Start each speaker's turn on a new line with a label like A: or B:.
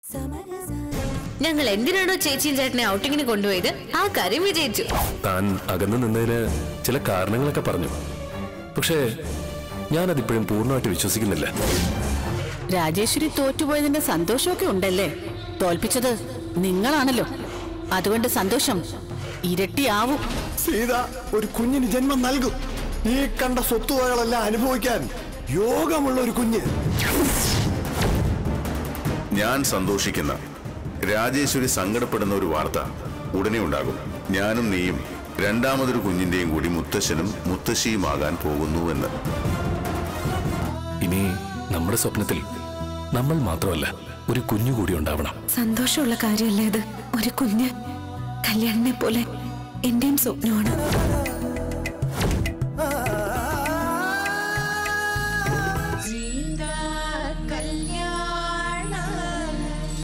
A: ഞങ്ങൾ എന്തിനാണോ ചേച്ചിയും ചേട്ടനെ ഔട്ടിങ്ങിന് കൊണ്ടുപോയത് ആ കാര്യം വിജയിച്ചു
B: താൻ അകന്നു നിന്നതിന് ചില കാരണങ്ങളൊക്കെ പറഞ്ഞു പക്ഷേ ഞാനതിപ്പോഴും പൂർണ്ണമായിട്ട് വിശ്വസിക്കുന്നില്ല
C: രാജേശ്വരി തോറ്റുപോയതിന്റെ സന്തോഷമൊക്കെ ഉണ്ടല്ലേ തോൽപ്പിച്ചത് നിങ്ങളാണല്ലോ അതുകൊണ്ട് സന്തോഷം ഇരട്ടിയാവും
D: സീത ഒരു കുഞ്ഞിന് ജന്മം നൽകും ഈ കണ്ട സ്വത്തുവകളെല്ലാം അനുഭവിക്കാൻ യോഗമുള്ള ഒരു കുഞ്ഞ്
E: ഞാൻ സന്തോഷിക്കുന്ന രാജേശ്വരി സങ്കടപ്പെടുന്ന ഒരു വാർത്ത ഉടനെ ഉണ്ടാകും ഞാനും നീയും രണ്ടാമതൊരു കുഞ്ഞിന്റെയും കൂടി മുത്തശ്ശനും മുത്തശ്ശിയുമാകാൻ പോകുന്നുവെന്ന്
B: ഇനി നമ്മുടെ സ്വപ്നത്തിൽ നമ്മൾ മാത്രമല്ല ഒരു കുഞ്ഞു കൂടി ഉണ്ടാവണം
F: സന്തോഷമുള്ള കാര്യമല്ലേ ഇത് ഒരു കുഞ്ഞ് കല്യാണിനെ പോലെ എന്റെയും സ്വപ്നമാണ്